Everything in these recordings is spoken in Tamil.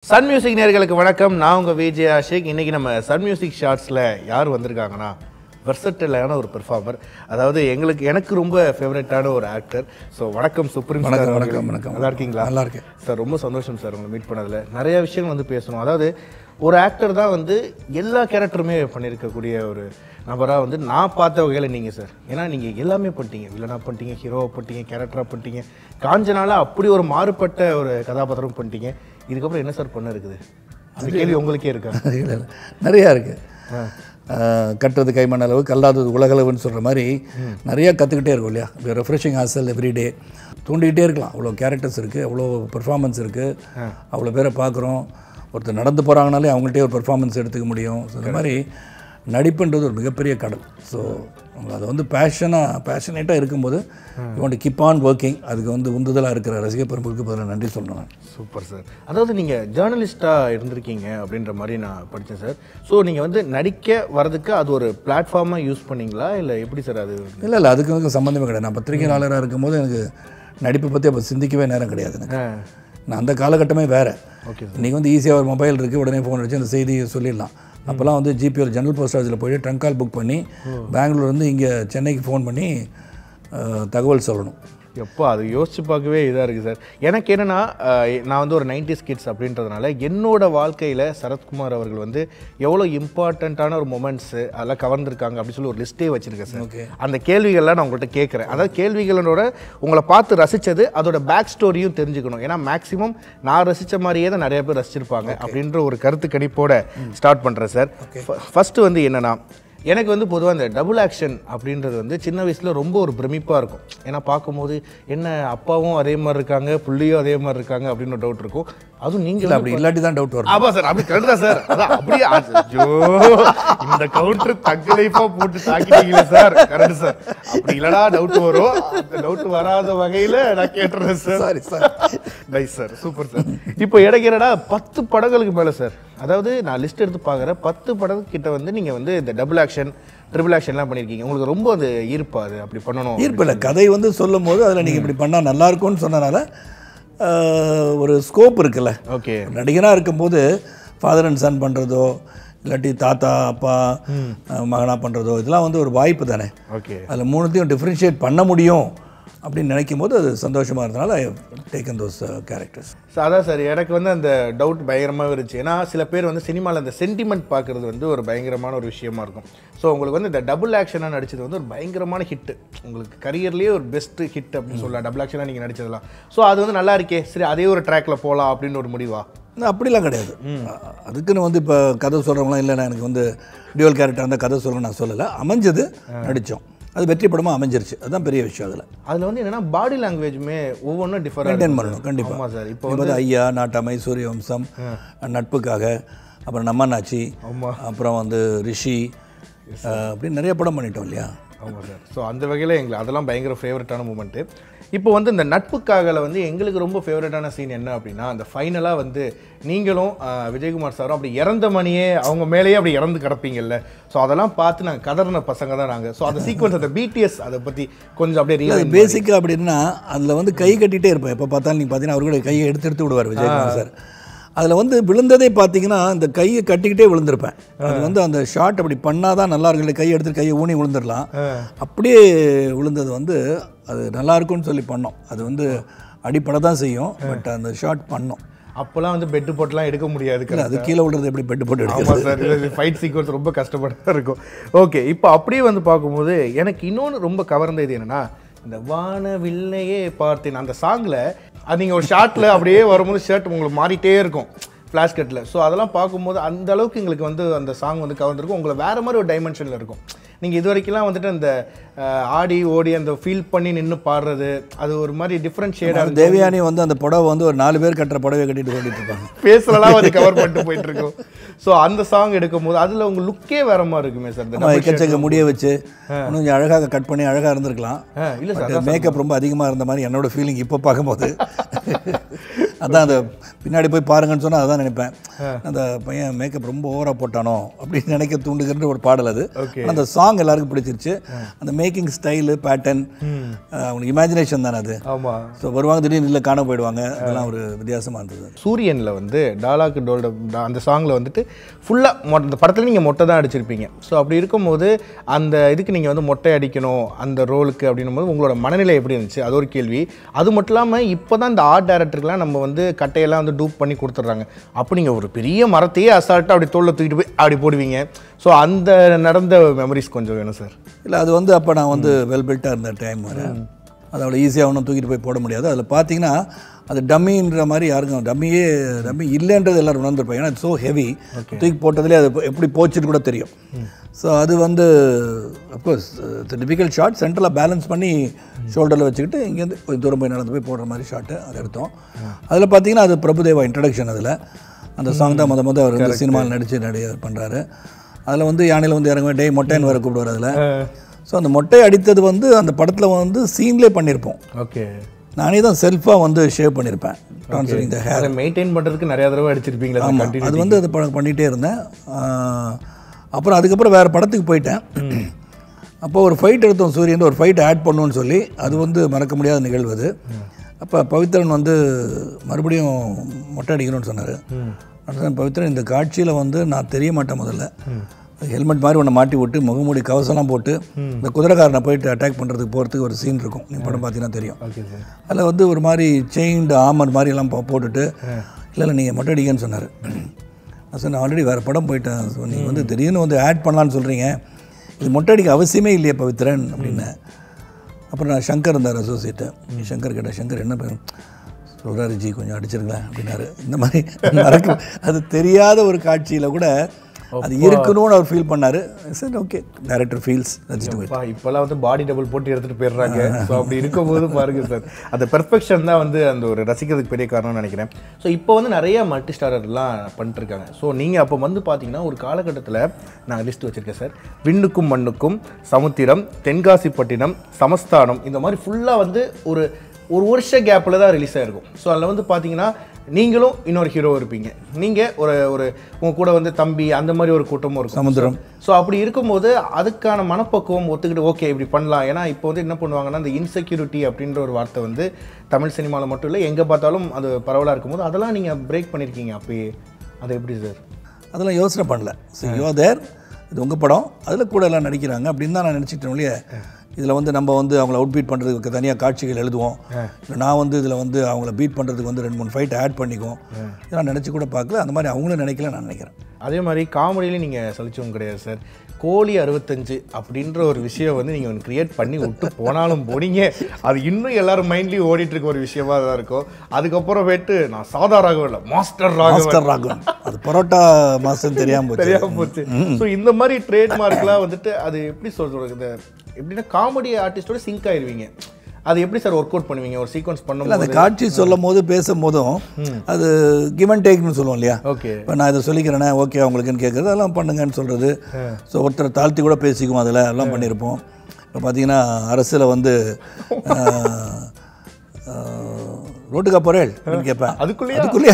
சன் மியூசிக் நேர்களுக்கு வணக்கம் நான் உங்கள் விஜய் ஆஷிக் இன்னைக்கு நம்ம சன் மியூசிக் ஷார்ட்ஸில் யார் வந்திருக்காங்கன்னா வெர்சட்டிலான ஒரு பெர்ஃபார்மர் அதாவது எங்களுக்கு எனக்கு ரொம்ப ஃபேவரட்டான ஒரு ஆக்டர் ஸோ வணக்கம் சுப்ரீம் வணக்கம், ஸ்டார் வணக்கம், அவர்களே. வணக்கம். நல்லா இருக்கீங்களா நல்லா இருக்கேன். சார் ரொம்ப சந்தோஷம் சார் உங்களை மீட் பண்ணதில் நிறைய விஷயங்கள் வந்து பேசணும் அதாவது ஒரு ஆக்டர் தான் வந்து எல்லா கேரக்டருமே பண்ணியிருக்கக்கூடிய ஒரு நபராக வந்து நான் பார்த்த வகையில் நீங்கள் சார் ஏன்னா நீங்கள் எல்லாமே பண்ணிட்டீங்க வில்லனாக பண்ணிட்டீங்க ஹீரோவை பண்ணிட்டீங்க கேரக்டராக பண்ணிட்டீங்க காஞ்சனால அப்படி ஒரு மாறுபட்ட ஒரு கதாபாத்திரம் பண்ணிட்டீங்க இதுக்கப்புறம் என்ன சார் பண்ண இருக்குது அந்த கேள்வி உங்களுக்கே இருக்கா இல்லை, இல்லை. நிறையா இருக்குது கட்டுறது கைமண் அளவு கல்லாதது உலகளவுன்னு சொல்கிற மாதிரி நிறையா கற்றுக்கிட்டே இருக்கும் இல்லையா இப்போ ரெஃப்ரெஷிங் ஹாஸ்டல் எவ்ரிடே தூண்டிக்கிட்டே இருக்கலாம் அவ்வளோ கேரக்டர்ஸ் இருக்குது அவ்வளோ பெர்ஃபார்மன்ஸ் இருக்குது அவ்வளோ பேரை பார்க்குறோம் ஒருத்தர் நடந்து போகிறாங்கனாலே அவங்கள்ட்டே ஒரு பெர்ஃபார்மன்ஸ் எடுத்துக்க முடியும் ஸோ இந்த மாதிரி நடிப்புன்றது ஒரு மிகப்பெரிய கடல் ஸோ அது வந்து பேஷனாக பேஷனேட்டாக இருக்கும்போது யூ கீப் ஆன் ஒர்க்கிங் அதுக்கு வந்து உந்துதலாக இருக்கிற ரசிக பெரும்புக்கு பதில் நன்றி சொல்லணும் நான். சூப்பர் சார் அதாவது நீங்கள் ஜேர்னலிஸ்ட்டாக இருந்திருக்கீங்க அப்படின்ற மாதிரி நான் படித்தேன் சார் ஸோ நீங்கள் வந்து நடிக்க வர்றதுக்கு அது ஒரு பிளாட்ஃபார்மாக யூஸ் பண்ணீங்களா இல்லை எப்படி சார் அது இல்லை இல்லை அதுக்கு எனக்கு சம்மந்தமே கிடையாது நான் பத்திரிகையாளராக இருக்கும்போது எனக்கு நடிப்பை பற்றி அப்போ சிந்திக்கவே நேரம் கிடையாது எனக்கு ஆ நான் அந்த காலகட்டமே வேறு ஓகே இன்றைக்கி வந்து ஈஸியாக ஒரு மொபைல் இருக்குது உடனே ஃபோன் அடிச்சு அந்த செய்தியை சொல்லிடலாம் அப்போல்லாம் வந்து ஜிபிஆர் ஜெனரல் போஸ்ட் ஆஃபீஸில் போய் ட்ரங்க் கால் புக் பண்ணி பெங்களூர்லேருந்து இங்கே சென்னைக்கு ஃபோன் பண்ணி அஹ், தகவல் சொல்லணும் எப்போ அது யோசிச்சு பார்க்கவே இதாக இருக்குது சார் எனக்கு என்னென்னா நான் வந்து ஒரு 90s கிட்ஸ் அப்படின்றதுனால என்னோட வாழ்க்கையில் சரத்குமார் அவர்கள் வந்து எவ்வளோ இம்பார்ட்டண்ட்டான ஒரு மொமெண்ட்ஸு அதெல்லாம் கவர்ந்துருக்காங்க அப்படின்னு சொல்லி ஒரு லிஸ்ட்டே வச்சுருக்கேன் சார் Okay. அந்த கேள்விகள்லாம் நான் உங்கள்கிட்ட கேட்குறேன் அதாவது கேள்விகளோட உங்களை பார்த்து ரசித்தது அதோட பேக் ஸ்டோரியும் தெரிஞ்சுக்கணும் ஏன்னா மேக்ஸிமம் நான் ரசித்த மாதிரியே தான் நிறைய பேர் ரசிச்சிருப்பாங்க அப்படின்ற ஒரு கருத்து கணிப்போட ஸ்டார்ட் பண்ணுறேன் சார் ஃபஸ்ட்டு வந்து என்னன்னா எனக்கு வந்து பொதுவாக இந்த டபுள் ஆக்ஷன் அப்படின்றது வந்து சின்ன வயசில் ரொம்ப ஒரு பிரமிப்பாக இருக்கும் ஏன்னா பார்க்கும்போது என்ன அப்பாவும் அதே மாதிரி இருக்காங்க புள்ளியும் அதே மாதிரி இருக்காங்க அப்படின்னு ஒரு டவுட் இருக்கும் அதுவும் இல்லை நீங்கள் அப்படி இல்லாட்டி தான் டவுட் வரும் ஆமா சார் அப்படி கரெக்ட் தான் சார் அதான் அப்படியே ஆச்சு. ஐயோ இந்த கவுண்டர் தங்க லைஃபா போட்டு தாக்கிட்டீங்களே சார் கரெக்ட் சார் அப்படி இல்லடா டவுட் வரும் அந்த டவுட் வராத வகையில நான் கேட்டுறேன் sir sorry sir nice sir super sir இப்போ எனக்கு என்னடா பத்து படங்களுக்கு மேல சார் அதாவது நான் லிஸ்ட் எடுத்து பார்க்குறேன் பத்து படம் கிட்ட வந்து நீங்க வந்து இந்த டபுள் ஆக்ஷன் ட்ரிபிள் ஆக்ஷன்லாம் பண்ணியிருக்கீங்க உங்களுக்கு ரொம்ப அது ஈர்ப்பா அது அப்படி பண்ணணும் ஈர்ப்பு இல்லை கதை வந்து சொல்லும் போது அதில் நீங்கள் இப்படி பண்ணால் நல்லா இருக்கும்னு சொன்னனால அஹ், ஒரு ஸ்கோப் இருக்குல்ல ஓகே நடிகனாக இருக்கும்போது ஃபாதர் அண்ட் சன் பண்ணுறதோ இல்லாட்டி தாத்தா அப்பா மகனாக பண்ணுறதோ இதெல்லாம் வந்து ஒரு வாய்ப்பு தானே ஓகே அதில் மூணுத்தையும் டிஃப்ரென்ஷியேட் பண்ண முடியும் அப்படின்னு நினைக்கும் போது அது சந்தோஷமாக இருந்தனால I taken those characters so அதான் சார் எனக்கு வந்து அந்த டவுட் பயங்கரமாகவே இருந்துச்சு ஏன்னா சில பேர் வந்து சினிமாவில் அந்த சென்டிமெண்ட் பார்க்குறது வந்து ஒரு பயங்கரமான ஒரு விஷயமா இருக்கும் ஸோ உங்களுக்கு வந்து இந்த டபுள் ஆக்ஷனாக நடிச்சது வந்து ஒரு பயங்கரமான ஹிட் உங்களுக்கு கரியர்லேயே ஒரு பெஸ்ட் ஹிட் அப்படின்னு சொல்லலாம் டபுள் ஆக்ஷனாக நீங்கள் நடிச்சதெல்லாம் ஸோ அது வந்து நல்லா இருக்கே சரி அதே ஒரு ட்ராக்ல போகலாம் அப்படின்னு ஒரு முடிவா அப்படிலாம் கிடையாது அ- அதுக்குன்னு வந்து இப்போ கதை சொல்கிறவங்களாம் இல்லை நான் எனக்கு வந்து டியூவல் கேரக்டர் அந்த கதை சொல்கிறேன் நான் சொல்லலை அமைஞ்சது நடித்தோம் அது வெற்றி படமாக அமைஞ்சிருச்சு அதுதான் பெரிய விஷயம் அதில் அதில் வந்து என்னன்னா பாடி லாங்குவேஜுமே ஒவ்வொன்றும் டிஃபரெண்ட் மெயின்டைன் பண்ணணும் கண்டிப்பாக ஆமாம் சார் இப்போ இப்போ வந்து ஐயா நாட்டாமை சூரிய வம்சம் நட்புக்காக அப்புறம் நம்மனாச்சி ஆமா. அப்புறம் வந்து ரிஷி அஹ், அப்படின்னு நிறைய படம் பண்ணிட்டோம் இல்லையா ஆமாம் சார் ஸோ அந்த வகையில் எங்களுக்கு அதெல்லாம் பயங்கர ஃபேவரட்டான மூமெண்ட்டு இப்போ வந்து இந்த நட்புக்காகல வந்து எங்களுக்கு ரொம்ப ஃபேவரட்டான சீன் என்ன அப்படின்னா அந்த ஃபைனலாக வந்து நீங்களும் ஆஹ், விஜயகுமார் சாரும் அப்படி இறந்த மணியே அவங்க மேலேயே அப்படி இறந்து கிடப்பீங்கல்ல ஸோ அதெல்லாம் பார்த்து நாங்கள் கதறின பசங்க தான் நாங்கள் ஸோ அந்த சீக்வன்ஸ் அந்த பிடிஎஸ் அதை பற்றி கொஞ்சம் அப்படியே அது ரீல் பேசிக்காக அப்படின்னா அதில் வந்து கை கட்டிகிட்டே இருப்பேன் எப்போ பார்த்தாலும் நீங்கள் பார்த்தீங்கன்னா அவரு கூட கையை எடுத்து எடுத்து விடுவார் விஜயகுமார் சார் அதில் வந்து விழுந்ததே பார்த்தீங்கன்னா இந்த கையை கட்டிக்கிட்டே விழுந்திருப்பேன் அது வந்து அந்த ஷாட் அப்படி பண்ணால் தான் நல்லா இருக்கு இல்லை கையை எடுத்து கையை ஊனி விழுந்துடலாம் அப்படியே விழுந்தது வந்து அது நல்லா இருக்கும்னு சொல்லி பண்ணோம் அது வந்து அடிப்படை தான் செய்யும் பட் அந்த ஷாட் பண்ணோம் அப்போல்லாம் வந்து பெட்டு போட்டுலாம் எடுக்க முடியாது இல்லை அது கீழே விழுறது எப்படி பெட்டு போட்டு எடுக்கிறது ஆமாம் சார் இது ஃபைட் சீக்வன்ஸ் ரொம்ப கஷ்டப்பட்டு இருக்கும் ஓகே இப்போ அப்படியே வந்து பார்க்கும்போது எனக்கு இன்னொன்று ரொம்ப கவர்ந்த இது என்னன்னா இந்த வானவில்லையே பார்த்தேன் அந்த சாங்கில் அது நீங்கள் ஒரு ஷார்ட்டில் அப்படியே வரும்போது ஷர்ட் உங்களுக்கு மாறிட்டே இருக்கும் ஃப்ளாஷ் கட்டில் ஸோ அதெல்லாம் பார்க்கும்போது அந்த அளவுக்கு எங்களுக்கு வந்து அந்த சாங் வந்து கவர்ந்துருக்கும் உங்களை வேறு மாதிரி ஒரு டைமென்ஷனில் இருக்கும் நீங்கள் இது வரைக்கும்லாம் வந்துட்டு அந்த அஹ், ஆடி ஓடி அந்த ஃபீல் பண்ணி நின்று பாடுறது அது ஒரு மாதிரி டிஃப்ரெண்ட் ஷேடாக அது தேவயானி வந்து அந்த புடவை வந்து ஒரு நாலு பேர் கட்டுற புடவை கட்டிட்டு ஓடிட்டு இருப்பாங்க ஃபேஸ்லலாம் அது கவர் பண்ணிட்டு போயிட்டு இருக்கும் ஸோ அந்த சாங் எடுக்கும் போது அதில் உங்க லுக்கே வேற மாதிரி இருக்குமே சார் ஆமா, எக்கச்சக்க முடிய வச்சு இன்னும் கொஞ்சம் அழகாக கட் பண்ணி அழகாக இருந்திருக்கலாம் இல்லை சார் மேக்கப் ரொம்ப அதிகமாக இருந்த மாதிரி என்னோட ஃபீலிங் இப்போ பார்க்கும்போது அதான் அந்த பின்னாடி போய் பாருங்கன்னு சொன்னால் அதான் நினைப்பேன் அந்த பையன் மேக்கப் ரொம்ப ஓவராக போட்டானோ அப்படின்னு நினைக்க தூண்டுகின்ற ஒரு பாடல் அது Okay. ஆனா அந்த சாங் எல்லாருக்கும் பிடிச்சிருச்சு அந்த மேக்கிங் ஸ்டைலு பேட்டர்ன் அவனுக்கு இமேஜினேஷன் தானே அது ஆமா ஸோ வருவாங்க திடீர்னு இல்லை காண போயிடுவாங்க அதெல்லாம் ஒரு வித்தியாசமாக இருந்தது சூரியனில் வந்து டாலாக்கு டோல்ட அந்த சாங்கில் வந்துட்டு ஃபுல்லாக அந்த படத்தில் நீங்கள் மொட்டை தான் அடிச்சிருப்பீங்க ஸோ அப்படி இருக்கும்போது அந்த இதுக்கு நீங்கள் வந்து மொட்டை அடிக்கணும் அந்த ரோலுக்கு அப்படின்னும் போது உங்களோட மனநிலை எப்படி இருந்துச்சு அது ஒரு கேள்வி அது மட்டும் இல்லாமல் இப்போ தான் இந்த ஆர்ட் டைரக்டருக்குலாம் நம்ம வந்து கட்டையெல்லாம் வந்து டூப் பண்ணி கொடுத்துட்றாங்க அப்போ நீங்கள் ஒரு பெரிய மரத்தையே அசால்ட்டாக அப்படி தோளில் தூக்கிட்டு போய் அப்படி போடுவீங்க ஸோ அந்த நடந்த மெமரிஸ் கொஞ்சம் வேணும் சார் இல்லை அது வந்து அப்போ நான் வந்து வெல் பில்ட்டாக இருந்த டைம் வர அது அவ்வளோ ஈஸியாக ஒன்றும் தூக்கிட்டு போய் போட முடியாது அதில் பார்த்தீங்கன்னா அது டம்மின்ற மாதிரி யாருக்கும் டம்மியே டம்மி இல்லைன்றது எல்லாரும் உணர்ந்துருப்பாங்க ஏன்னா ஸோ ஹெவி தூக்கி போட்டதுலேயே அது எப்படி போச்சுன்னு கூட தெரியும் ஸோ அது வந்து அஃப்கோர்ஸ் டிஃபிகல்ட் ஷாட் சென்டரில் பேலன்ஸ் பண்ணி ஷோல்டரில் வச்சுக்கிட்டு இங்கேருந்து கொஞ்சம் தூரம் போய் நடந்து போய் போடுற மாதிரி ஷாட்டு அதை எடுத்தோம் அதில் பார்த்தீங்கன்னா அது பிரபுதேவா இன்ட்ரடக்ஷன் அதில் அந்த சாங் தான் முத முத அவர் வந்து சினிமாவில் நடித்து நடிக பண்ணுறாரு அதில் வந்து யானையில் வந்து இறங்குவேன் டேய் மொட்டைன்னு வர கூப்பிடுவார் அதில் ஸோ அந்த மொட்டை அடித்தது வந்து அந்த படத்தில் வந்து சீன்லேயே பண்ணியிருப்போம் ஓகே நானே தான் செல்ஃபாக வந்து ஷேவ் பண்ணியிருப்பேன் ட்ரான்ஸ்ஃபரிங் த ஹேர் அதை மெயின்டைன் பண்ணுறதுக்கு நிறைய தடவை அடிச்சிருப்பீங்களா ஆமாம் கண்டினியூ அது வந்து அது ப- பண்ணிகிட்டே இருந்தேன் ஆஹ், அப்புறம் அதுக்கப்புறம் வேறு படத்துக்கு போயிட்டேன் அப்போ ஒரு ஃபைட் எடுத்தோம் சூரியன் ஒரு ஃபைட் ஆட் பண்ணுன்னு சொல்லி அது வந்து மறக்க முடியாத நிகழ்வு அது அப்போ பவித்ரன் வந்து மறுபடியும் மொட்டை அடிக்கணும்னு சொன்னார் நான் சொன்னேன், பவித்ரன் இந்த காட்சியில் வந்து நான் தெரிய மாட்டேன் முதல்ல ஹெல்மெட் மாதிரி ஒன்று மாட்டி விட்டு முகமூடி கவசம்லாம் போட்டு இந்த குதிரைக்காரனை போயிட்டு அட்டாக் பண்ணுறதுக்கு போகிறதுக்கு ஒரு சீன் இருக்கும் நீ படம் பார்த்தீங்கன்னா தெரியும் ஓகே சார் அதில் வந்து ஒரு மாதிரி செயின்டு ஆமர் மாதிரி எல்லாம் போ- போட்டுட்டு இல்லை இல்லை நீங்கள் மொட்டை அடிக்கன்னு சொன்னார் நான் சொன்னேன் ஆல்ரெடி வேறு படம் போயிட்டேன் ஸோ நீங்கள் வந்து திடீர்னு வந்து ஆட் பண்ணலான்னு சொல்கிறீங்க இது மொட்டை அடிக்க அவசியமே இல்லையே பவித்ரன் அப்படின்னு அப்புறம் நான் சங்கர் இருந்தார் அசோசியேட்டு சங்கர் கேட்டேன் சங்கர் என்ன பண்ண சொல்கிறாரு ஜி கொஞ்சம் அடிச்சிருங்களேன் அப்படின்னாரு இந்த மாதிரி மறக்க அது தெரியாத ஒரு காட்சியில் கூட அது இருக்கணும்னு அவர் ஃபீல் பண்ணார் சரி ஓகே டைரக்டர் ஃபீல்ஸ் வச்சுட்டு அப்பா, இப்பெல்லாம் வந்து பாடி டபுள் போட்டு எடுத்துட்டு போயிடுறாங்க ஸோ அப்படி இருக்கும்போது பாருங்க சார் அந்த பெர்ஃபெக்ஷன் தான் வந்து அந்த ஒரு ரசிக்கிறதுக்கு பெரிய காரணம்னு நினைக்கிறேன் ஸோ இப்போ வந்து நிறைய மல்டி ஸ்டாரர்லாம் பண்ணிட்டு இருக்காங்க ஸோ நீங்கள் அப்போ வந்து பார்த்தீங்கன்னா ஒரு காலகட்டத்தில் நான் லிஸ்ட் வச்சிருக்கேன் சார் விண்ணுக்கும் மண்ணுக்கும் சமுத்திரம் தென்காசிப்பட்டினம் சமஸ்தானம் இந்த மாதிரி ஃபுல்லாக வந்து ஒரு ஒரு வருஷ கேப்பில் தான் ரிலீஸ் ஆகிருக்கும் ஸோ அதில் வந்து பார்த்தீங்கன்னா நீங்களும் இன்னொரு ஹீரோ இருப்பீங்க நீங்கள் ஒரு ஒரு உங்க கூட வந்து தம்பி அந்த மாதிரி ஒரு கூட்டமும் இருக்கும் சமுத்திரம். ஸோ அப்படி இருக்கும்போது அதுக்கான மனப்பக்குவம் ஒத்துக்கிட்டு ஓகே இப்படி பண்ணலாம் ஏன்னா இப்போ வந்து என்ன பண்ணுவாங்கன்னா அந்த இன்செக்யூரிட்டி அப்படின்ற ஒரு வார்த்தை வந்து தமிழ் சினிமாவில் மட்டும் இல்லை எங்கே பார்த்தாலும் அது பரவலாக இருக்கும்போது அதெல்லாம் நீங்கள் பிரேக் பண்ணியிருக்கீங்க அப்பயே அது எப்படி சார் அதெல்லாம் யோசனை பண்ணல ஸோ யோ தேர் இது உங்கள் படம் அதில் கூட எல்லாம் நடிக்கிறாங்க அப்படின்னு தான் நான் நினச்சிட்டேன் இல்லையே இதில் வந்து நம்ம வந்து அவங்கள அவுட் பீட் பண்ணுறதுக்கு தனியாக காட்சிகள் எழுதுவோம் இல்லை நான் வந்து இதில் வந்து அவங்கள பீட் பண்ணுறதுக்கு வந்து ரெண்டு மூணு ஃபைட் ஆட் பண்ணிக்குவோம் இதெல்லாம் நினச்சி கூட பார்க்கல அந்த மாதிரி அவங்களும் நினைக்கல நான் நினைக்கிறேன் அதே மாதிரி காமெடியிலையும் நீங்கள் சலிச்சவங்க கிடையாது சார் கோழி அறுபத்தஞ்சு அப்படின்ற ஒரு விஷயம் வந்து நீங்கள் ஒன்று கிரியேட் பண்ணி விட்டு போனாலும் போனீங்க அது இன்னும் எல்லாரும் மைண்ட்லேயும் ஓடிட்டு இருக்க ஒரு விஷயமா தான் இருக்கும் அதுக்கப்புறமேட்டு நான் சாதா ராகவன் இல்லை மாஸ்டர் ராகவன் மாஸ்டர் ராகவன் அது பரோட்டா மாஸ்டர் தெரியாமல் போச்சு தெரியாம போச்சு ஸோ இந்த மாதிரி ட்ரேட்மார்க்லாம் வந்துட்டு அது எப்படி சொல்றது இந்த எப்படின்னா காமெடி ஆர்டிஸ்டோட சிங்க் ஆயிருவீங்க அது எப்படி சார் ஒர்க் அவுட் பண்ணுவீங்க ஒரு சீக்வன்ஸ் இல்லை அந்த பண்ணும்போது காட்சி சொல்லும் போது பேசும் போதும் அது கிவ் அண்ட் டேக்னு சொல்லுவோம் இல்லையா ஓகே இப்போ நான் இதை சொல்லிக்கிறேனே ஓகே அவங்களுக்குன்னு கேட்குறது அதெல்லாம் பண்ணுங்கன்னு சொல்கிறது ஸோ ஒருத்தரை தாழ்த்தி கூட பேசிக்குவோம் அதில் எல்லாம் பண்ணியிருப்போம் இப்போ பார்த்தீங்கன்னா அரசில் வந்து ஆஹ், ஆஹ், ரோட்டுக்கா போறேள் அப்படின்னு கேட்பேன் அதுக்குள்ளேயா? அதுக்குள்ளேயே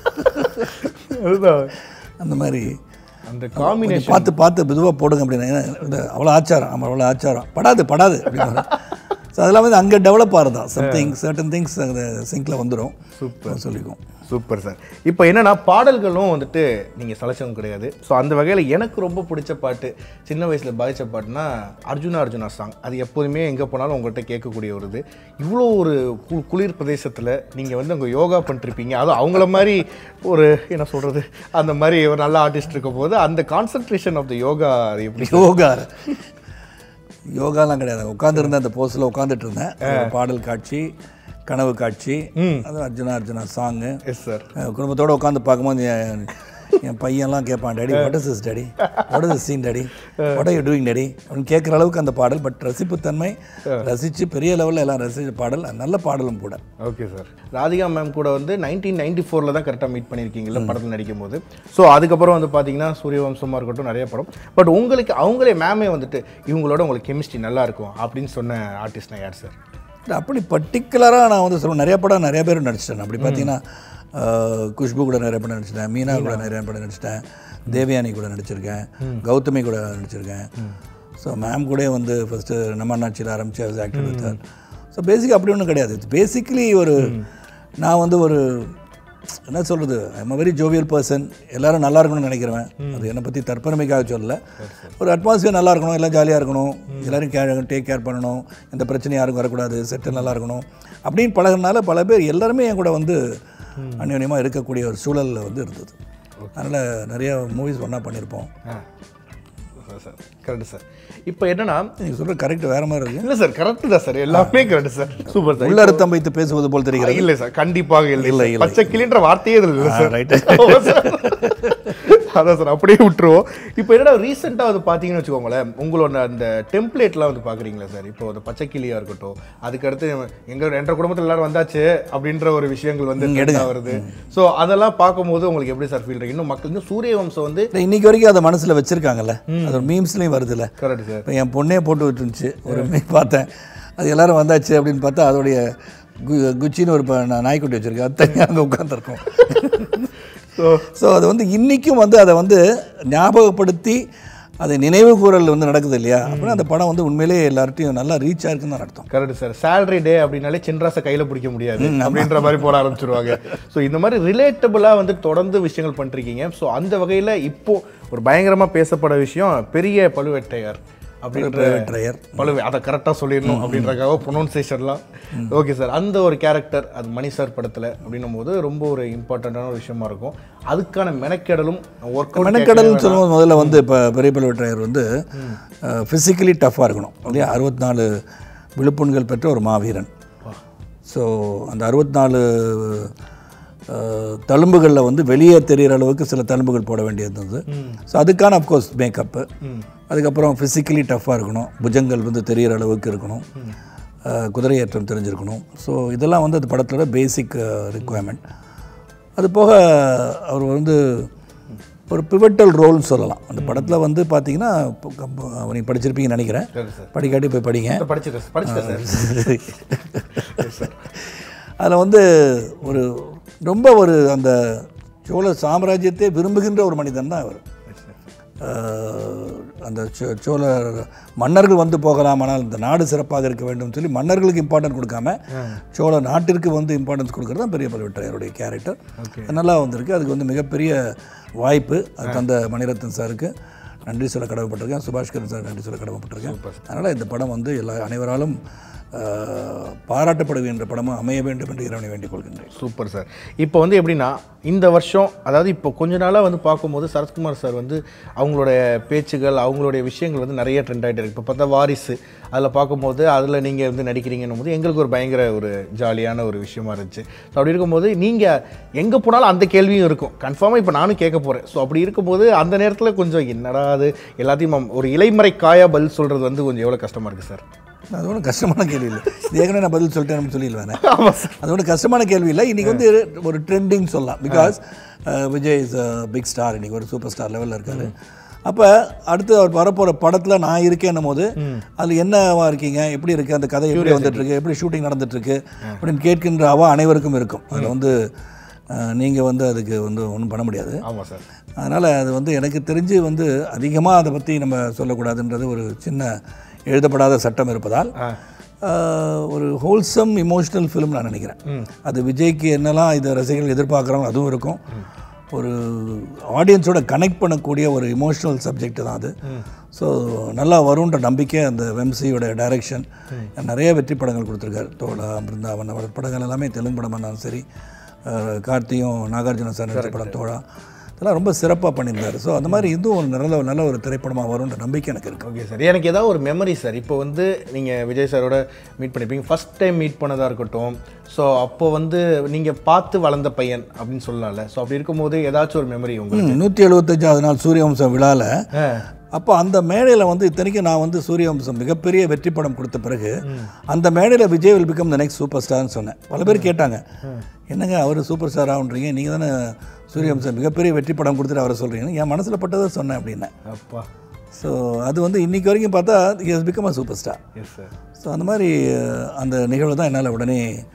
அதுதான் அந்த மாதிரி அந்த கொஞ்சம் காம்பினேஷன் பார்த்து பார்த்து மெதுவாக போடுங்க அப்படின்னு ஏன்னா, இந்த அவ்வளோ ஆச்சாரம் ஆமாம் அவ்வளோ ஆச்சாரம் படாது படாது அப்படின்னு ஸோ அதெல்லாம் வந்து அங்கே டெவலப் ஆகிறது தான் சம்திங் சர்டன் திங்ஸ் அந்த சிங்கில் வந்துடும் சூப்பர் சொல்லிக்குவோம் சூப்பர் சார் இப்போ என்னன்னா பாடல்களும் வந்துட்டு நீங்கள் சலைச்சவங்க கிடையாது ஸோ அந்த வகையில் எனக்கு ரொம்ப பிடிச்ச பாட்டு சின்ன வயசில் பாதித்த பாட்டுனா அர்ஜுனா அர்ஜுனா சாங் அது எப்போதுமே எங்கே போனாலும் உங்கள்கிட்ட கேட்கக்கூடிய ஒரு இது இவ்வளோ ஒரு கு- குளிர் பிரதேசத்தில் நீங்கள் வந்து அங்கே யோகா பண்ணிருப்பீங்க அதுவும் அவங்கள மாதிரி ஒரு என்ன சொல்கிறது அந்த மாதிரி ஒரு நல்ல ஆர்டிஸ்ட் இருக்கும் போது அந்த கான்சன்ட்ரேஷன் ஆஃப் த யோகா அது எப்படி யோகா யோகாலாம் கிடையாது உட்காந்துருந்தேன் அந்த போஸ்டில் உட்காந்துட்டு இருந்தேன் ஒரு பாடல் காட்சி கனவு காட்சி அது Arjuna Arjuna song yes sir குடும்பத்தோட உட்காந்து பார்க்கும்போது என் என் பையன்லாம் கேட்பான் daddy what is is daddy what is scene daddy what are you doing daddy அப்படின்னு கேட்குற அளவுக்கு அந்த பாடல் பட் ரசிப்புத்தன்மை ரசித்து பெரிய லெவலில் எல்லாம் ரசித்த பாடல் நல்ல பாடலும் கூட ஓகே சார் ராதிகா மேம் கூட வந்து நைன்டீன் நைன்டி ஃபோரில் தான் கரெக்டாக மீட் பண்ணியிருக்கீங்கல்ல படத்தில் நடிக்கும் போது ஸோ அதுக்கப்புறம் வந்து பார்த்தீங்கன்னா சூரியவம்சமாக இருக்கட்டும் நிறைய படம் பட் உங்களுக்கு அவங்களே மேமே வந்துட்டு இவங்களோட உங்களுக்கு கெமிஸ்ட்ரி நல்லா இருக்கும் அப்படின்னு சொன்ன ஆர்டிஸ்ட்னா யார் சார் இல்ல, அப்படி பர்டிகுலராக நான் வந்து சொல்லுவேன் நிறைய படம் நிறைய பேர் நடிச்சிட்டேன் அப்படி பார்த்தீங்கன்னா அஹ், குஷ்பு கூட நிறைய படம் நடிச்சிட்டேன் மீனா கூட நிறைய படம் நடிச்சிட்டேன் தேவயானி கூட நடிச்சிருக்கேன் கௌதமி கூட நடிச்சிருக்கேன் ஸோ மேம் கூட வந்து ஃபஸ்ட்டு நம்ம அண்ணாச்சியில் ஆரம்பித்து ஆக்டர் வித்தார் ஸோ பேசிக் அப்படி ஒன்றும் கிடையாது பேசிக்கலி ஒரு நான் வந்து ஒரு என்ன சொல்கிறது I'm a very jovial person எல்லாரும் நல்லா இருக்கணும்னு நினைக்கிறவன் அது என்னை பற்றி தற்பெருமைக்காக சொல்லல ஒரு அட்மாஸ்பியர் நல்லா இருக்கணும் எல்லாம் ஜாலியாக இருக்கணும் எல்லாரும் கேர் டேக் கேர் பண்ணணும் எந்த பிரச்சனையும் யாருக்கும் வரக்கூடாது செட்டில் நல்லா இருக்கணும் அப்படின்னு பழகுனால பல பேர் எல்லாருமே என் கூட வந்து அந்யோன்யமாக இருக்கக்கூடிய ஒரு சூழலில் வந்து இருந்தது அதனால் நிறைய மூவிஸ் ஒன்றா பண்ணியிருப்போம் சார் கரெக்ட் சார் இப்போ என்னன்னா நீங்கள் சொல்கிற கரெக்ட் வேறு மாதிரி இருக்கு இல்லை சார் கரெக்ட் தான் சார் எல்லாமே கரெக்ட் சார் சூப்பர் சார் உள்ளர்த்தம் வைத்து பேசுவது போல் தெரிகிறது இல்லை சார் கண்டிப்பாக இல்லை இல்லை, இல்லை இல்லை. பச்சை கிளின்ற வார்த்தையே இதில் இல்லை சார் ரைட்டு ஆமா சார். அதான் சார் அப்படியே விட்டுருவோம் இப்போ என்னடா ரீசெண்டாக வந்து பார்த்தீங்கன்னு வச்சுக்கோங்களேன் உங்களோட அந்த டெம்ப்ளேட்லாம் வந்து பார்க்குறீங்களா சார் இப்போ அந்த பச்சை கிளியாக இருக்கட்டும் அதுக்கடுத்து எங்கள் ரெண்டரை குடும்பத்தில் எல்லாரும் வந்தாச்சு அப்படின்ற ஒரு விஷயங்கள் வந்து trend ஆ வருது ஸோ அதெல்லாம் பார்க்கும்போது உங்களுக்கு எப்படி சார் ஃபீல் இன்னும் மக்கள் இன்னும் சூரிய வம்சம் வந்து இல்லை, இன்னைக்கு வரைக்கும் அதை மனசில் வச்சுருக்காங்கல்ல அது மீம்ஸ்லேயும் வருதுல்ல கரெக்ட் சார் இப்போ என் பொண்ணே போட்டு விட்டுருந்துச்சு ஒரு மீன் பார்த்தேன் அது எல்லாரும் வந்தாச்சு அப்படின்னு பார்த்தா அதோடைய கு- குச்சின்னு ஒரு ப- நா- நாய்க்குட்டி வச்சுருக்கேன் அது தனியாக அங்கே உட்காந்துருக்கும் ஸோ ஸோ அது வந்து இன்றைக்கும் வந்து அதை வந்து ஞாபகப்படுத்தி அதை நினைவு கூறல் வந்து நடக்குது இல்லையா அப்படின்னா அந்த படம் வந்து உண்மையிலேயே எல்லார்ட்டையும் நல்லா ரீச் ஆயிருக்குன்னு தான் அர்த்தம் கரெக்ட் சார் salary டே அப்படின்னாலே சின்ராசை கையில் பிடிக்க முடியாது அப்படின்ற மாதிரி போட ஆரம்பிச்சிருவாங்க ஸோ இந்த மாதிரி ரிலேட்டபுளாக வந்து தொடர்ந்து விஷயங்கள் பண்ணிருக்கீங்க ஸோ அந்த வகையில் இப்போ ஒரு பயங்கரமாக பேசப்பட விஷயம் பெரிய பழுவேட்டையார் அப்படின்ற ட்ரையர் பழுவே அதை கரெக்டாக சொல்லிடணும் அப்படின்றக்காக ப்ரொனவுன்சேஷன்லாம் ஓகே சார் அந்த ஒரு கேரக்டர் அது மணி சார் படத்தில் அப்படின்னும் போது ரொம்ப ஒரு இம்பார்ட்டண்ட்டான ஒரு விஷயமா இருக்கும் அதுக்கான மெனக்கெடலும் ஒர்க் மெனக்கடல்னு சொல்லும்போது முதல்ல வந்து இப்போ பெரிய பழுவேற்றையர் வந்து ஃபிசிக்கலி டஃப்பாக இருக்கணும் இல்லையா அறுபத்தி நாலு விழுப்புண்கள் பெற்ற ஒரு மாவீரன் ஸோ அந்த அறுபத்தி நாலு தழும்புகளில் வந்து வெளியே தெரிகிற அளவுக்கு சில தழும்புகள் போட வேண்டியது இருந்தது ஸோ அதுக்கான அஃப்கோர்ஸ் மேக்கப்பு அதுக்கப்புறம் ஃபிசிக்கலி டஃப்பாக இருக்கணும் புஜங்கள் வந்து தெரிகிற அளவுக்கு இருக்கணும் அஹ், குதிரையேற்றம் தெரிஞ்சிருக்கணும் ஸோ இதெல்லாம் வந்து அந்த படத்தோட பேசிக் ரிக்குவயர்மெண்ட் அது போக அவர் வந்து ஒரு பிவட்டல் ரோல்னு சொல்லலாம் அந்த படத்தில் வந்து பார்த்தீங்கன்னா நீங்கள் படிச்சிருப்பீங்கன்னு நினைக்கிறேன் சரி சார் படிக்காட்டி போய் படிங்க படிச்சிட்டேன் படிச்சிட்டேன் சார் அதில் வந்து ஒரு ரொம்ப ஒரு அந்த சோழ சாம்ராஜ்யத்தை விரும்புகின்ற ஒரு மனிதன் தான் அவர் அஹ், அந்த சோ- சோழ மன்னர்கள் வந்து போகலாம் ஆனால் இந்த நாடு சிறப்பாக இருக்க வேண்டும் சொல்லி மன்னர்களுக்கு இம்பார்ட்டன்ட் கொடுக்காம சோழ நாட்டிற்கு வந்து இம்பார்ட்டன்ஸ் கொடுக்கறது தான் பெரிய பழுவேட்டரையருடைய கேரக்டர் அது நல்லா வந்திருக்கு அதுக்கு வந்து மிகப்பெரிய வாய்ப்பு அது தந்த மணிரத்னம் சாருக்கு நன்றி சொல்ல கடமைப்பட்டிருக்கேன் சுபாஷ்கரன் சார் நன்றி சொல்ல கடமைப்பட்டிருக்கேன் அதனால் இந்த படம் வந்து எல்லா அனைவராலும் அஹ், பாராட்டப்படுகின்ற படமாக அமைய வேண்டும் என்று இறைவனை வேண்டிக் கொள்கின்றேன் சூப்பர் சார் இப்போ வந்து எப்படின்னா இந்த வருஷம் அதாவது இப்போ கொஞ்ச நாளாக வந்து பார்க்கும்போது சரத்குமார் சார் வந்து அவங்களுடைய பேச்சுகள் அவங்களுடைய விஷயங்கள் வந்து நிறைய ட்ரெண்ட் ஆகிட்டு இருக்கு இப்போ பார்த்தா வாரிசு அதில் பார்க்கும்போது அதில் நீங்கள் வந்து நடிக்கிறீங்கன்னும் போது எங்களுக்கு ஒரு பயங்கர ஒரு ஜாலியான ஒரு விஷயமா இருந்துச்சு ஸோ அப்படி இருக்கும்போது நீங்கள் எங்கே போனாலும் அந்த கேள்வியும் இருக்கும் கன்ஃபார்மாக இப்போ நானும் கேட்க போகிறேன் ஸோ அப்படி இருக்கும்போது அந்த நேரத்தில் கொஞ்சம் என்னடா அது எல்லாத்தையும் ஒரு இலைமறை காயா பதில் சொல்கிறது வந்து கொஞ்சம் எவ்வளோ கஷ்டமாக இருக்குது சார் அது ஒன்றும் கஷ்டமான கேள்வி இல்லை இது ஏற்கனவே நான் பதில் சொல்லிட்டேன் சொல்லிடுவேன் ஆமாம் சார் அது ஒன்றும் கஷ்டமான கேள்வி இல்லை இன்றைக்கி வந்து ஒரு ட்ரெண்டிங் சொல்லலாம் because Vijay is big star இன்னைக்கு ஒரு சூப்பர் ஸ்டார் லெவலில் இருக்காரு அப்போ அடுத்து அவர் வரப்போகிற படத்தில் நான் இருக்கேன்னும் போது அதில் என்னவா இருக்கீங்க எப்படி இருக்குது அந்த கதை எப்படி வந்துட்டு இருக்கு எப்படி ஷூட்டிங் நடந்துட்டுருக்கு அப்படின்னு கேட்கின்ற அவா அனைவருக்கும் இருக்கும் அதில் வந்து நீங்கள் வந்து அதுக்கு வந்து ஒன்றும் பண்ண முடியாது ஆமாம் சார் அதனால் அது வந்து எனக்கு தெரிஞ்சு வந்து அதிகமாக அதை பற்றி நம்ம சொல்லக்கூடாதுன்றது ஒரு சின்ன எழுதப்படாத சட்டம் இருப்பதால் ஆஹ், ஒரு ஹோல்சம் இமோஷனல் ஃபிலிம் நான் நினைக்கிறேன் அது விஜய்க்கு என்னெல்லாம் இதை ரசிகர்கள் எதிர்பார்க்குறாங்களோ அதுவும் இருக்கும் ஒரு ஆடியன்ஸோட கனெக்ட் பண்ணக்கூடிய ஒரு இமோஷனல் சப்ஜெக்ட் தான் அது ஸோ நல்லா வரும்ன்ற நம்பிக்கை அந்த வெம்சியோட டைரக்ஷன் நிறைய வெற்றி படங்கள் கொடுத்துருக்காரு தோழா பிருந்தாவன் அவர் படங்கள் எல்லாமே தெலுங்கு படமாக இருந்தாலும் சரி அஹ் கார்த்தியும் நாகார்ஜுன சார் நடிச்ச படம் தோழா இதெல்லாம் ரொம்ப சிறப்பாக பண்ணியிருந்தார் ஸோ அந்த மாதிரி இதுவும் ஒரு நல்ல நல்ல ஒரு திரைப்படமாக வரும்ன்ற நம்பிக்கை எனக்கு இருக்குது ஓகே சார் எனக்கு ஏதாவது ஒரு மெமரி சார் இப்போ வந்து நீங்கள் விஜய் சாரோட மீட் பண்ணிப்பீங்க ஃபர்ஸ்ட் டைம் மீட் பண்ணதாக இருக்கட்டும் ஸோ அப்போ வந்து நீங்கள் பார்த்து வளர்ந்த பையன் அப்படின்னு சொல்லலாம்ல ஸோ அப்படி இருக்கும்போது ஏதாச்சும் ஒரு மெமரி உங்களுக்கு நூற்றி எழுபத்தஞ்சாவது நாள் சூரியவம்சம் விழாவில் ஆ, அப்போ அந்த மேடையில் வந்து இத்தனைக்கும் நான் வந்து சூரியவம்சம் மிகப்பெரிய வெற்றி படம் கொடுத்த பிறகு அந்த மேடையில் Vijay will become the next super ஸ்டார்னு சொன்னேன் பல பேர் கேட்டாங்க என்னங்க அவர் சூப்பர் ஸ்டார் ஆகுன்றீங்க நீங்கள் தானே சூரியவம்சம் மிகப்பெரிய வெற்றி படம் கொடுத்துட்டு அவரை சொல்கிறீங்கன்னு என் மனசில் பட்டதை சொன்னேன் அப்படின்னேன் அப்பா ஸோ அது வந்து இன்னைக்கு வரைக்கும் பார்த்தா has become a super star yes sir so அந்த மாதிரி அஹ், அந்த நிகழ்வு தான் என்னால் உடனே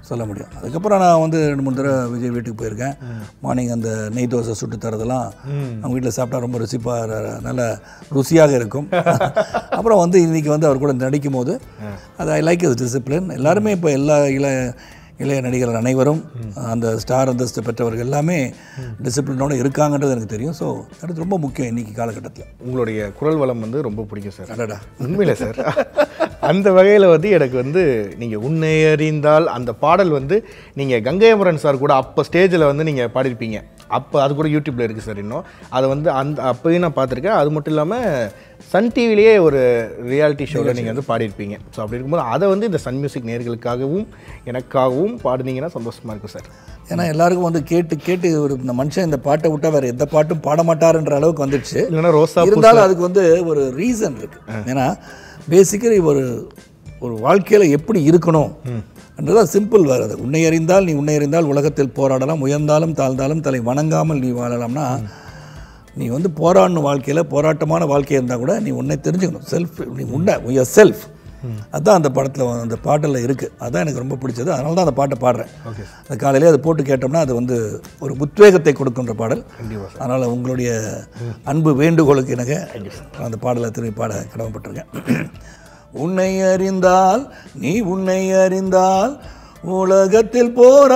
சொல்ல முடியும் அதுக்கப்புறம் நான் வந்து ரெண்டு மூணு தடவை விஜய் வீட்டுக்கு போயிருக்கேன் மார்னிங் அந்த நெய் தோசை சுட்டு தரதெல்லாம் அவங்க வீட்டில் சாப்பிட்டா ரொம்ப ருசிப்பாக நல்ல ருசியாக இருக்கும் அப்புறம் வந்து இன்றைக்கி வந்து அவர் கூட நடிக்கும் போது அது ஐ லைக் இஸ் டிசிப்ளின் எல்லாருமே இப்போ எல்லா இள இளைய நடிகர்கள் அனைவரும் அந்த ஸ்டார் அந்தஸ்து பெற்றவர்கள் எல்லாமே டிசிப்ளினோட இருக்காங்கன்றது எனக்கு தெரியும் ஸோ அது ரொம்ப முக்கியம் இன்னைக்கு காலகட்டத்தில் உங்களுடைய குரல் வளம் வந்து ரொம்ப பிடிக்கும் சார் அடடா உண்மையில சார் அந்த வகையில் வந்து எனக்கு வந்து நீங்கள் உன்னை அறிந்தால் அந்த பாடல் வந்து நீங்கள் கங்கையமரன் சார் கூட அப்போ ஸ்டேஜில் வந்து நீங்கள் பாடியிருப்பீங்க அப்போ அது கூட யூடியூப்பில் இருக்குது சார் இன்னும் அதை வந்து அந்த அப்போயும் நான் பார்த்துருக்கேன் அது மட்டும் இல்லாமல் சன் டிவிலேயே ஒரு ரியாலிட்டி ஷோவில் நீங்கள் வந்து பாடியிருப்பீங்க ஸோ அப்படி இருக்கும்போது அதை வந்து இந்த சன் மியூசிக் நேர்களுக்காகவும் எனக்காகவும் பாடுனீங்கன்னா சந்தோஷமாக இருக்கும் சார் ஏன்னா எல்லாருக்கும் வந்து கேட்டு கேட்டு ஒரு இந்த மனுஷன் இந்த பாட்டை விட்டா வேற எந்த பாட்டும் பாட மாட்டாருன்ற அளவுக்கு வந்துடுச்சு இல்லைன்னா ரோசா இருந்தாலும் அதுக்கு வந்து ஒரு ரீசன் இருக்கு ஏன்னா பேசிக்கலி ஒரு ஒரு வாழ்க்கையில் எப்படி இருக்கணும் என்றதான் சிம்பிள் வேறு அது உன்னை அறிந்தால் நீ உன்னை அறிந்தால் உலகத்தில் போராடலாம் உயர்ந்தாலும் தாழ்ந்தாலும் தலை வணங்காமல் நீ வாழலாம்னா நீ வந்து போராடணும் வாழ்க்கையில் போராட்டமான வாழ்க்கையாக இருந்தால் கூட நீ உன்னை தெரிஞ்சுக்கணும் செல்ஃப் நீ உன்னை உயர் செல்ஃப் அதுதான் அந்த படத்தில் அந்த பாட்டில் இருக்குது அதான் எனக்கு ரொம்ப பிடிச்சது அதனால தான் அந்த பாட்டை பாடுறேன் அந்த காலையிலே அதை போட்டு கேட்டோம்னா அது வந்து ஒரு உத்வேகத்தை கொடுக்கின்ற பாடல் அதனால் உங்களுடைய அன்பு வேண்டுகோளுக்கு எனக்கு அந்த பாடலை திரும்பி பாட கடமைப்பட்டிருக்கேன் உன்னை அறிந்தால் நீ உன்னை அறிந்தால் உலகத்தில்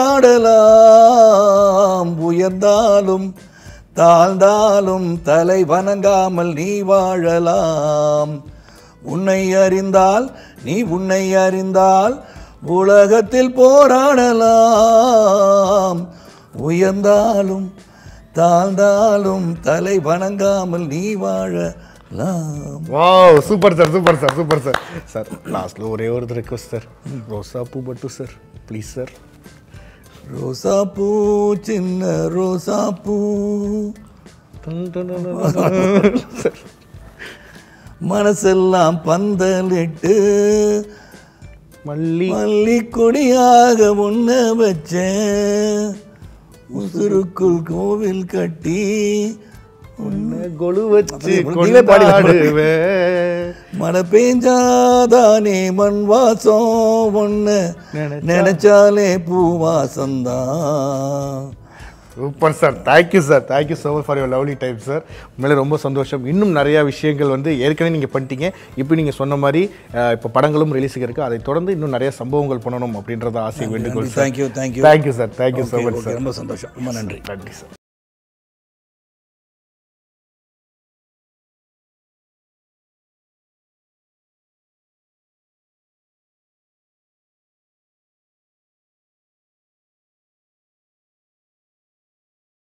போராடலாம் உயர்ந்தாலும் தாழ்ந்தாலும் தலை வணங்காமல் நீ வாழலாம் உன்னை அறிந்தால் நீ உன்னை அறிந்தால் உலகத்தில் போராடலாம் உயர்ந்தாலும் தாழ்ந்தாலும் தலை வணங்காமல் நீ வாழலாம் wow super sir super sir super sir sir லாஸ்ட்டில் ஒரே ஒரு ரெக்வஸ்ட் சார் ரோசா பூ மட்டும் சார் ப்ளீஸ் சார் ரோசா பூ சின்ன ரோசா பூ சார் மனசெல்லாம் பந்தலிட்டு மல்லி மல்லி கொடியாக உன்ன வச்சேன் உசுருக்குள் கோவில் கட்டி உன்னை கொலு வச்சு அப்படி நீங்களே பாடி கொண்டாடுவேன் மழை பெஞ்சாதானே மண் வாசம் ஒன்று நினைச்சா- நினைச்சாலே பூவாசம்தான் super sir thank you sir thank you so much for your lovely time sir உண்மையிலே ரொம்ப சந்தோஷம் இன்னும் நிறையா விஷயங்கள் வந்து ஏற்கனவே நீங்கள் பண்ணிட்டீங்க இப்போ நீங்கள் சொன்ன மாதிரி அஹ், இப்போ படங்களும் ரிலீஸுக்கு இருக்குது அதை தொடர்ந்து இன்னும் நிறைய சம்பவங்கள் பண்ணணும் அப்படின்றத ஆசை வேண்டுகோள் sir thank you thank you thank you sir thank you so much sir ரொம்ப சந்தோஷம் ரொம்ப நன்றி நன்றி சார்